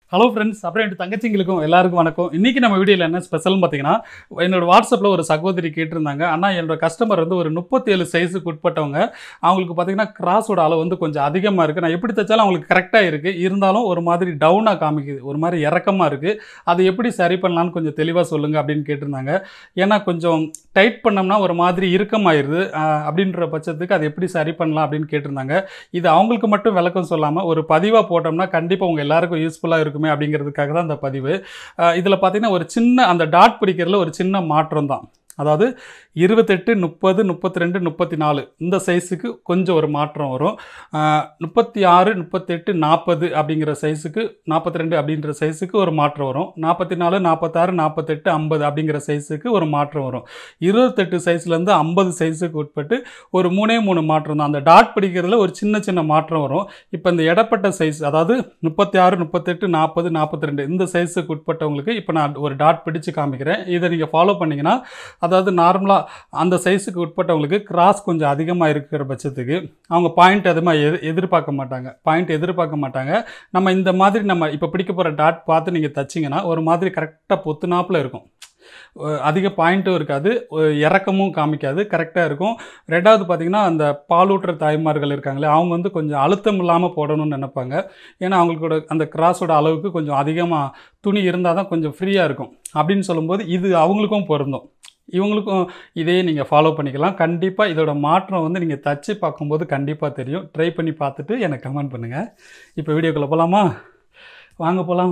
hello friends அப்புறம் என் தங்கச்சிங்களுக்கும் எல்லாருக்கும் வணக்கம் இன்றைக்கி நம்ம வீடியோவில் என்ன ஸ்பெஷல்னு பார்த்தீங்கன்னா என்னோட வாட்ஸ்அப்பில் ஒரு சகோதரி கேட்டிருந்தாங்க ஆனால் என்னோட கஸ்டமர் வந்து ஒரு முப்பத்தேழு சைஸுக்கு உட்பட்டவங்க அவங்களுக்கு பார்த்தீங்கன்னா கிராஸோட அளவு வந்து கொஞ்சம் அதிகமாக இருக்குது நான் எப்படி தைச்சாலும் அவங்களுக்கு கரெக்டாக இருக்குது இருந்தாலும் ஒரு மாதிரி டவுனாக காமிக்குது ஒரு மாதிரி இறக்கமாக இருக்குது அது எப்படி சரி பண்ணலான்னு கொஞ்சம் தெளிவாக சொல்லுங்கள் அப்படின்னு கேட்டிருந்தாங்க ஏன்னா கொஞ்சம் டைட் பண்ணோம்னா ஒரு மாதிரி இறுக்கமாயிருது ஆஹ், அப்படின்ற பட்சத்துக்கு அது எப்படி சரி பண்ணலாம் அப்படின்னு கேட்டிருந்தாங்க இது அவங்களுக்கு மட்டும் விளக்கம் சொல்லாமல் ஒரு பதிவாக போட்டோம்னா கண்டிப்பாக உங்கள் எல்லாருக்கும் யூஸ்ஃபுல்லாக இருக்குமே அப்படிங்கிறதுக்காக தான் இந்த பதிவு இதில் பார்த்தீங்கன்னா ஒரு சின்ன அந்த டாட் பிடிக்கிறதுல ஒரு சின்ன மாற்றம் தான் அதாவது இருபத்தெட்டு முப்பது முப்பத்தி ரெண்டு முப்பத்தி நாலு இந்த சைஸுக்கு கொஞ்சம் ஒரு மாற்றம் வரும் முப்பத்தி ஆறு முப்பத்தெட்டு நாற்பது அப்படிங்கிற சைஸுக்கு நாற்பத்தி ரெண்டு அப்படின்ற சைஸுக்கு ஒரு மாற்றம் வரும் நாற்பத்தி நாலு நாற்பத்தாறு நாற்பத்தெட்டு ஐம்பது அப்படிங்கிற சைஸுக்கு ஒரு மாற்றம் வரும் இருபத்தெட்டு சைஸ்லேருந்து ஐம்பது சைஸுக்கு உட்பட்டு ஒரு மூணே மூணு மாற்றம் தான் அந்த டாட் பிடிக்கிறதுல ஒரு சின்ன சின்ன மாற்றம் வரும் இப்போ இந்த இடப்பட்ட சைஸ் அதாவது முப்பத்தி ஆறு முப்பத்தெட்டு நாற்பது நாற்பத்தி ரெண்டு இந்த சைஸுக்கு உட்பட்டவங்களுக்கு இப்போ நான் ஒரு டாட் பிடிச்சு காமிக்கிறேன் இதை நீங்கள் ஃபாலோ பண்ணிங்கன்னா அதாவது நார்மலாக அந்த சைஸுக்கு உட்பட்டவங்களுக்கு கிராஸ் கொஞ்சம் அதிகமாக இருக்கிற பட்சத்துக்கு அவங்க பாயிண்ட் அதிகமாக எது எதிர்பார்க்க மாட்டாங்க பாயிண்ட் எதிர்பார்க்க மாட்டாங்க நம்ம இந்த மாதிரி நம்ம இப்போ பிடிக்க போகிற டாட் பார்த்து நீங்கள் தச்சிங்கன்னா ஒரு மாதிரி கரெக்டாக பொத்துனாப்பில் இருக்கும் அஹ் அதிக பாயிண்ட்டும் இருக்காது அஹ் இறக்கமும் காமிக்காது கரெக்டாக இருக்கும் ரெண்டாவது பார்த்திங்கன்னா அந்த பாலூட்டுற தாய்மார்கள் இருக்காங்களே அவங்க வந்து கொஞ்சம் அழுத்தம் இல்லாமல் போடணும்னு நினைப்பாங்க ஏன்னா அவங்களோட அந்த கிராஸோட அளவுக்கு கொஞ்சம் அதிகமாக துணி இருந்தால் தான் கொஞ்சம் ஃப்ரீயாக இருக்கும் அப்படின்னு சொல்லும்போது இது அவங்களுக்கும் பொருந்தும் இவங்களுக்கும் இதே நீங்கள் ஃபாலோ பண்ணிக்கலாம் கண்டிப்பாக இதோட மாற்றம் வந்து நீங்கள் தச்சு பார்க்கும்போது கண்டிப்பாக தெரியும் ட்ரை பண்ணி பார்த்துட்டு எனக்கு கமெண்ட் பண்ணுங்கள் இப்போ வீடியோக்குள்ளே போகலாமா வாங்க போகலாம்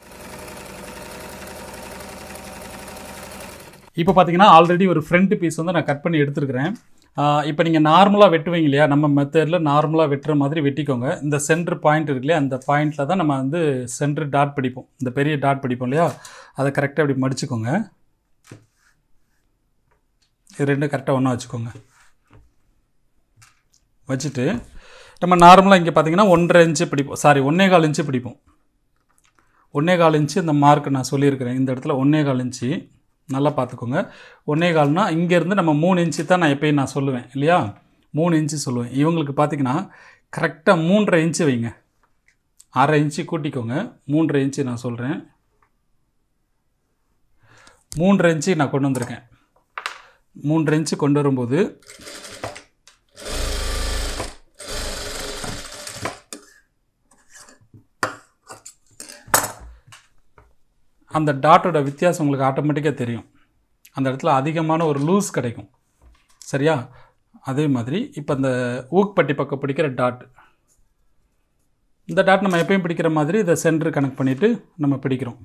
இப்போ பார்த்தீங்கன்னா ஆல்ரெடி ஒரு ஃப்ரண்ட் பீஸ் வந்து நான் கட் பண்ணி எடுத்துருக்கிறேன் இப்போ நீங்கள் நார்மலாக வெட்டுவீங்க இல்லையா நம்ம மெத்தடில் நார்மலாக வெட்டுற மாதிரி வெட்டிக்கோங்க இந்த சென்டர் பாயிண்ட் இருக்கு இல்லையா அந்த பாயிண்டில் தான் நம்ம வந்து சென்டர் டாட் பிடிப்போம் இந்த பெரிய டாட் பிடிப்போம் இல்லையா அதை கரெக்டாக இப்படி மடிச்சுக்கோங்க இது ரெண்டும் கரெக்டாக ஒன்றா வச்சுக்கோங்க வச்சுட்டு நம்ம நார்மலாக இங்கே பார்த்தீங்கன்னா ஒன்றரை இன்ச்சு பிடிப்போம் சாரி ஒன்றே கால் இன்ச்சு பிடிப்போம் ஒன்றே கால் இன்ச்சு இந்த மார்க் நான் சொல்லியிருக்கிறேன் இந்த இடத்துல ஒன்றே கால் இன்ச்சு நல்லா பார்த்துக்கோங்க ஒன்றே கால்னா இங்கேருந்து நம்ம மூணு இன்ச்சு தான் நான் எப்பயும் நான் சொல்லுவேன் இல்லையா மூணு இன்ச்சு சொல்லுவேன் இவங்களுக்கு பார்த்தீங்கன்னா கரெக்டாக மூன்றரை இன்ச்சு வைங்க அரை இன்ச்சு கூட்டிக்கோங்க மூன்றரை இன்ச்சு நான் சொல்கிறேன் மூன்றரை இன்ச்சு நான் கொண்டு வந்திருக்கேன் மூன்றரை இன்ச்சு கொண்டு வரும்போது அந்த டாட்டோட வித்தியாசம் உங்களுக்கு ஆட்டோமேட்டிக்காக தெரியும் அந்த இடத்துல அதிகமான ஒரு லூஸ் கிடைக்கும் சரியா அதே மாதிரி இப்போ இந்த ஊக்பட்டி பக்கம் பிடிக்கிற டாட் இந்த டாட் நம்ம எப்பயும் பிடிக்கிற மாதிரி இதை சென்டர் கனெக்ட் பண்ணிவிட்டு நம்ம பிடிக்கிறோம்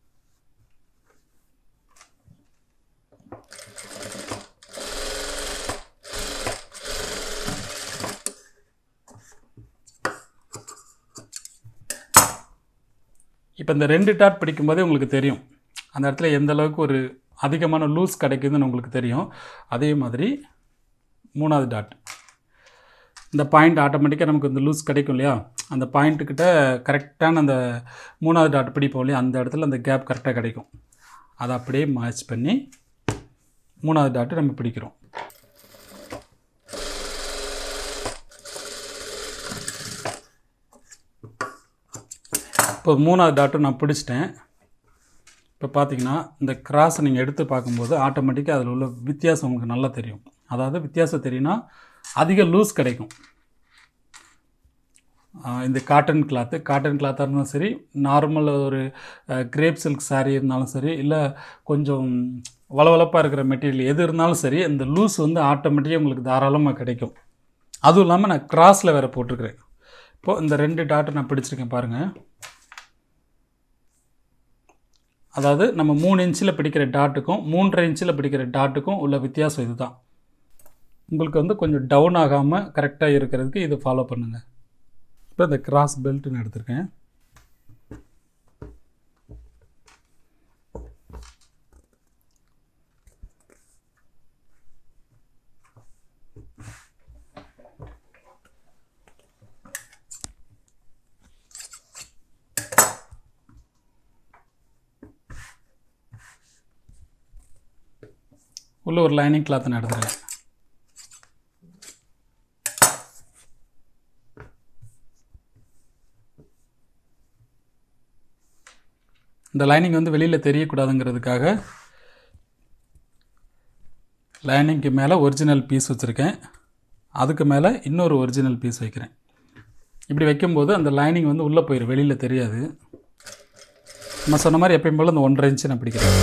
இப்போ இந்த ரெண்டு டாட் பிடிக்கும்போதே உங்களுக்கு தெரியும் அந்த இடத்துல எந்த அளவுக்கு ஒரு அதிகமான லூஸ் கிடைக்குதுன்னு உங்களுக்கு தெரியும் அதே மாதிரி மூணாவது டாட் இந்த பாயிண்ட் ஆட்டோமேட்டிக்காக நமக்கு இந்த லூஸ் கிடைக்கும் இல்லையா அந்த பாயிண்ட்டுக்கிட்ட கரெக்டான அந்த மூணாவது டாட் பிடிப்போம் இல்லையா அந்த இடத்துல அந்த கேப் கரெக்டாக கிடைக்கும் அதை அப்படியே மேட்ச் பண்ணி மூணாவது டாட்டு நம்ம பிடிக்கிறோம் இப்போ மூணாவது டாட்டும் நான் பிடிச்சிட்டேன் இப்போ பார்த்தீங்கன்னா இந்த கிராஸை நீங்கள் எடுத்து பார்க்கும்போது ஆட்டோமேட்டிக்காக அதில் உள்ள வித்தியாசம் உங்களுக்கு நல்லா தெரியும் அதாவது வித்தியாசம் தெரியும்னா அதிக லூஸ் கிடைக்கும் ஆஹ் இந்த காட்டன் கிளாத்து காட்டன் கிளாத்தாக இருந்தாலும் சரி நார்மல் ஒரு கிரேப் சில்க் saree இருந்தாலும் சரி இல்லை கொஞ்சம் வளவளப்பாக இருக்கிற மெட்டீரியல் எது இருந்தாலும் சரி இந்த லூஸ் வந்து ஆட்டோமேட்டிக்காக உங்களுக்கு தாராளமாக கிடைக்கும் அதுவும் இல்லாமல் நான் கிராஸில் வேறு போட்டிருக்கிறேன் இப்போது இந்த ரெண்டு டாட்டை நான் பிடிச்சிருக்கேன் பாருங்கள் அதாவது நம்ம மூணு இன்ச்சில் பிடிக்கிற டாட்டுக்கும் மூன்றரை இன்ச்சில் பிடிக்கிற டாட்டுக்கும் உள்ள வித்தியாசம் இதுதான் உங்களுக்கு வந்து கொஞ்சம் டவுன் ஆகாமல் கரெக்டாக இருக்கிறதுக்கு இது ஃபாலோ பண்ணுங்கள் இப்போ இந்த கிராஸ் பெல்ட்னு எடுத்திருக்கேன் உள்ள ஒரு லைனிங் கிளாத் நான் எடுத்துருக்கேன் இந்த லைனிங் வந்து வெளியில் தெரியக்கூடாதுங்கிறதுக்காக லைனிங்க்கு மேலே ஒரிஜினல் பீஸ் வச்சுருக்கேன் அதுக்கு மேலே இன்னொரு ஒரிஜினல் பீஸ் வைக்கிறேன் இப்படி வைக்கும்போது அந்த லைனிங் வந்து உள்ளே போயிடும் வெளியில் தெரியாது நம்ம சொன்ன மாதிரி எப்பயும் போல் அந்த ஒன்றரை இன்ச்சு நான் பிடிக்கிறேன்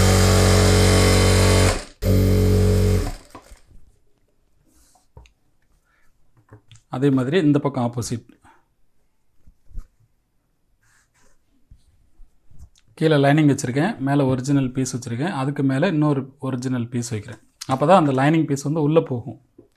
அதே மாதிரி இந்த பக்கம் ஆப்போசிட் கீழே லைனிங் வச்சுருக்கேன் மேலே ஒரிஜினல் பீஸ் வச்சுருக்கேன் அதுக்கு மேலே இன்னொரு ஒரிஜினல் பீஸ் வைக்கிறேன் அப்போ தான் அந்த லைனிங் பீஸ் வந்து உள்ளே போகும்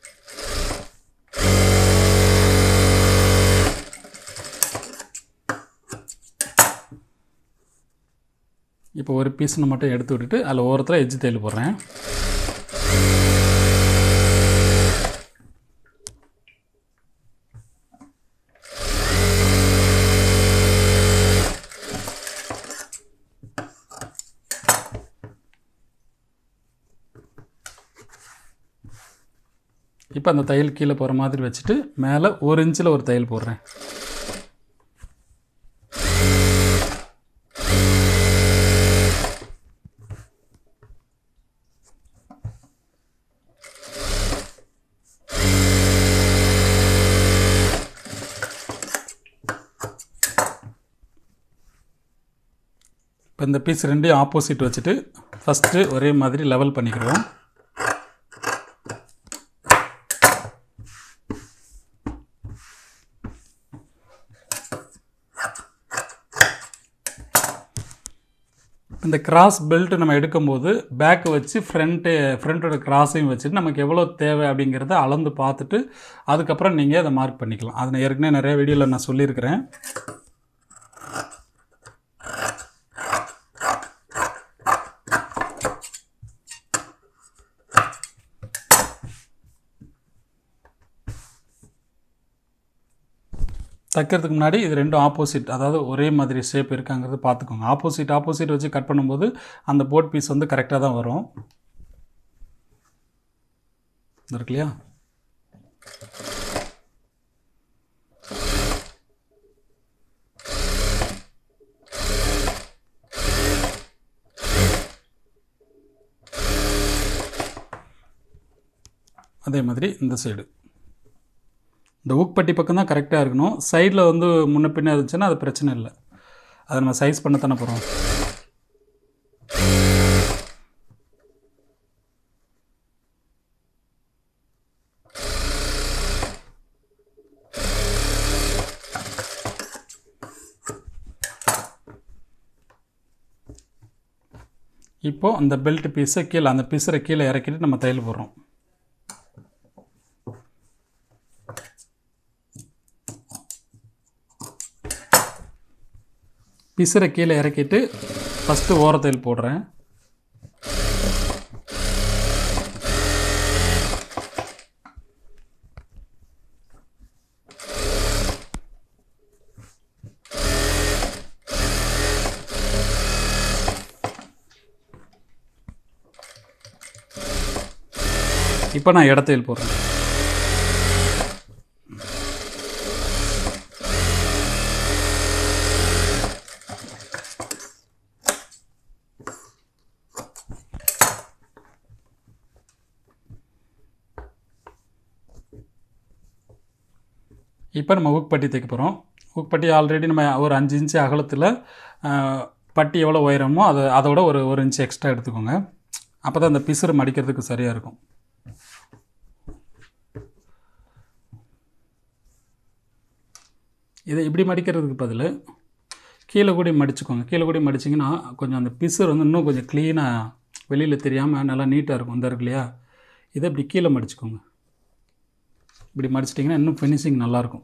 இப்போ ஒரு பீஸ்னு மட்டும் எடுத்து விட்டுட்டு அதில் ஓரத்தில் எஜ்ஜு தையல் போடுறேன் இப்போ அந்த தையல் கீழே போகிற மாதிரி வச்சுட்டு மேலே ஒரு இன்ச்சில் ஒரு தையல் போடுறேன் இப்போ இந்த பீஸ் ரெண்டையும் ஆப்போசிட் வச்சுட்டு ஃபஸ்ட்டு ஒரே மாதிரி லெவல் பண்ணிக்கிறோம் இந்த கிராஸ் பெல்ட் நம்ம எடுக்கும்போது பேக்கு வச்சு ஃப்ரண்ட்டு ஃப்ரண்ட்டோட கிராஸையும் வச்சுட்டு நமக்கு எவ்வளோ தேவை அப்படிங்கிறத அளந்து பார்த்துட்டு அதுக்கப்புறம் நீங்கள் அதை மார்க் பண்ணிக்கலாம் அதை நான் ஏற்கனவே நிறைய வீடியோவில் நான் சொல்லியிருக்கிறேன் தைக்கிறதுக்கு முன்னாடி இது ரெண்டும் ஆப்போசிட் அதாவது ஒரே மாதிரி ஷேப் இருக்காங்கிறது பார்த்துக்கோங்க ஆப்போசிட் ஆப்போசிட் வச்சு கட் பண்ணும்போது அந்த போட் பீஸ் வந்து கரெக்டாக தான் வரும் இது இருக்கு இல்லையா அதே மாதிரி இந்த சைடு இந்த ஊக்பட்டி பக்கம் தான் கரெக்டாக இருக்கணும் சைடில் வந்து முன்ன பின்ன இருந்துச்சுன்னா அது பிரச்சனை இல்லை அதை நம்ம சைஸ் பண்ண தானே போகிறோம் இப்போது அந்த பெல்ட் பீஸை கீழே அந்த பீஸரை கீழே இறக்கிட்டு நம்ம தையல் போடுறோம் பிசரை கீழே இறக்கிட்டு ஃபஸ்ட்டு ஓரத்தையில் போடுறேன் இப்போ நான் இடத்தையில் போடுறேன் இப்போ நம்ம ஊக்பட்டி தைக்க போகிறோம் ஊக்பட்டி ஆல்ரெடி நம்ம ஒரு அஞ்சு இன்ச்சு அகலத்தில் பட்டி எவ்வளோ உயரமோ அதை அதோட ஒரு ஒரு இன்ச்சு எக்ஸ்ட்ரா எடுத்துக்கோங்க அப்போ தான் அந்த பிசுறு மடிக்கிறதுக்கு சரியாக இருக்கும் இதை இப்படி மடிக்கிறதுக்கு பதில் கீழே கூடி மடிச்சுக்கோங்க கீழே கூடி மடிச்சிங்கன்னா கொஞ்சம் அந்த பிசுறு வந்து இன்னும் கொஞ்சம் க்ளீனாக வெளியில் தெரியாமல் நல்லா நீட்டாக இருக்கும் இந்த இருக்கு இல்லையா இதை இப்படி கீழே மடிச்சுக்கோங்க இப்படி மடிச்சிட்டிங்கன்னா இன்னும் ஃபினிஷிங் நல்லாயிருக்கும்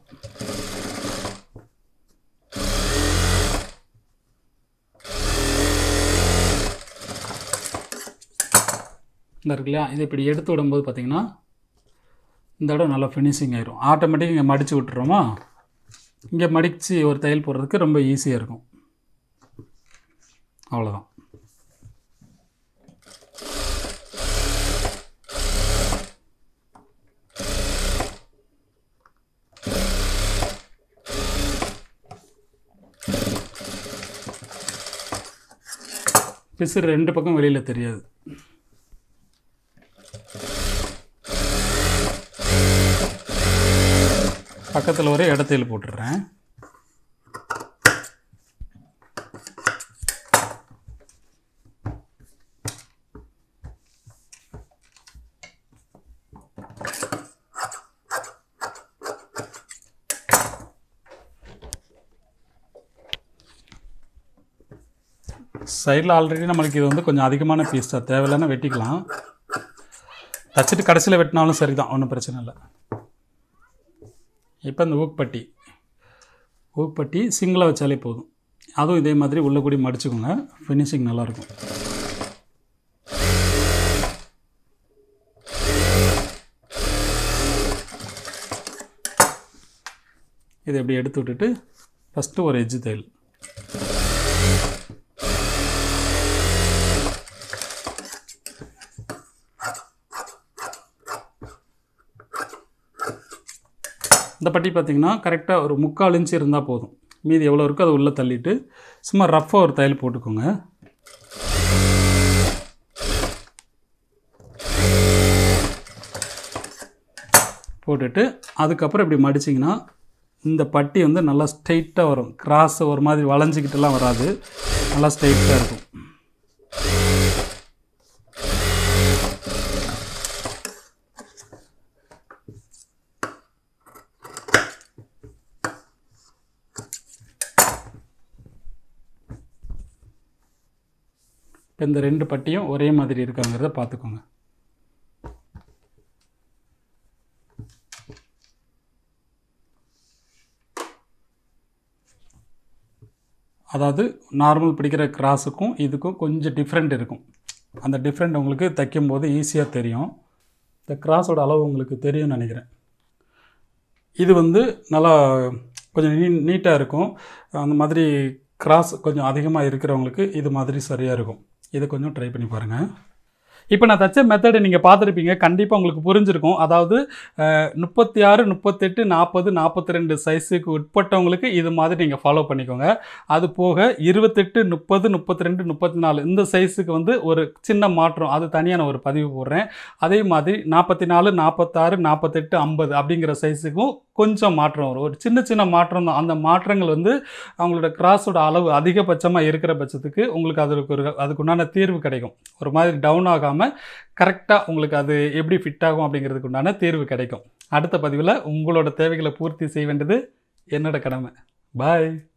இந்த இருக்கு இல்லையா இதை இப்படி எடுத்து விடும்போது பார்த்தீங்கன்னா இந்த இடம் நல்லா ஃபினிஷிங் ஆயிரும் ஆட்டோமேட்டிக் இங்கே மடித்து விட்டுறோமா இங்கே மடித்து ஒரு தையல் போடுறதுக்கு ரொம்ப ஈஸியாக இருக்கும் அவ்வளோதான் பிசுறு ரெண்டு பக்கம் வெளியில் தெரியாது பக்கத்தில் ஒரு இடத்தையில் போட்டுடுறேன் சைடில் ஆல்ரெடி நம்மளுக்கு இது வந்து கொஞ்சம் அதிகமான பீஸ் தான் தேவையில்லைன்னா வெட்டிக்கலாம் தச்சுட்டு கடைசியில் வெட்டினாலும் சரி தான் ஒன்றும் பிரச்சனை இல்லை இப்போ இந்த ஊக்பட்டி ஊக்பட்டி சிங்கிளாக வச்சாலே போதும் அதுவும் இதே மாதிரி உள்ளே கூடி மடிச்சுக்கோங்க ஃபினிஷிங் நல்லாயிருக்கும் இதை இப்படி எடுத்து விட்டுட்டு ஃபஸ்ட்டு ஒரு எஜ்ஜு தையல் இந்த பட்டி பார்த்திங்கன்னா கரெக்டாக ஒரு முக்கால் இன்ச்சு இருந்தால் போதும் மீதி எவ்வளோ இருக்கோ அதை உள்ளே தள்ளிட்டு சும்மா ரஃப்பாக ஒரு தையல் போட்டுக்கோங்க போட்டுட்டு அதுக்கப்புறம் இப்படி மடிச்சிங்கன்னா இந்த பட்டி வந்து நல்லா ஸ்ட்ரைட்டாக வரும் கிராஸ் ஒரு மாதிரி வளைஞ்சிக்கிட்டுலாம் வராது நல்லா ஸ்ட்ரைட்டாக இருக்கும் இப்போ இந்த ரெண்டு பட்டியும் ஒரே மாதிரி இருக்காங்கிறத பார்த்துக்கோங்க அதாவது நார்மல் பிடிக்கிற கிராஸுக்கும் இதுக்கும் கொஞ்சம் டிஃப்ரெண்ட் இருக்கும் அந்த டிஃப்ரெண்ட் உங்களுக்கு தைக்கும்போது ஈஸியாக தெரியும் இந்த கிராஸோட அளவு உங்களுக்கு தெரியும்னு நினைக்கிறேன் இது வந்து நல்லா கொஞ்சம் நீ நீட்டாக இருக்கும் அந்த மாதிரி கிராஸ் கொஞ்சம் அதிகமாக இருக்கிறவங்களுக்கு இது மாதிரி சரியாக இருக்கும் இதை கொஞ்சம் ட்ரை பண்ணி பாருங்கள் இப்போ நான் தச்ச மெத்தடை நீங்கள் பார்த்துருப்பீங்க கண்டிப்பாக உங்களுக்கு புரிஞ்சிருக்கும் அதாவது முப்பத்தி ஆறு முப்பத்தெட்டு நாற்பது நாற்பத்தி ரெண்டு சைஸுக்கு உட்பட்டவங்களுக்கு இது மாதிரி நீங்கள் ஃபாலோ பண்ணிக்கோங்க அது போக இருபத்தெட்டு முப்பது முப்பத்தி ரெண்டு முப்பத்தி நாலு இந்த சைஸுக்கு வந்து ஒரு சின்ன மாற்றம் அது தனியாக நான் ஒரு பதிவு போடுறேன் அதே மாதிரி நாற்பத்தி நாலு நாற்பத்தாறு நாற்பத்தெட்டு ஐம்பது அப்படிங்கிற சைஸுக்கும் கொஞ்சம் மாற்றம் வரும் ஒரு சின்ன சின்ன மாற்றம் தான் அந்த மாற்றங்கள் வந்து அவங்களோட கிராஸோட அளவு அதிகபட்சமாக இருக்கிற பட்சத்துக்கு உங்களுக்கு அதுக்கு ஒரு அதுக்குண்டான தீர்வு கிடைக்கும் ஒரு மாதிரி டவுன் ஆகாமல் கரெக்டாக உங்களுக்கு அது எப்படி ஃபிட் ஆகும் அப்படிங்கிறதுக்கு உண்டான தீர்வு கிடைக்கும் அடுத்த பதிவில் உங்களோட தேவைகளை பூர்த்தி செய்ய வேண்டியது என்னோட கடமை பாய்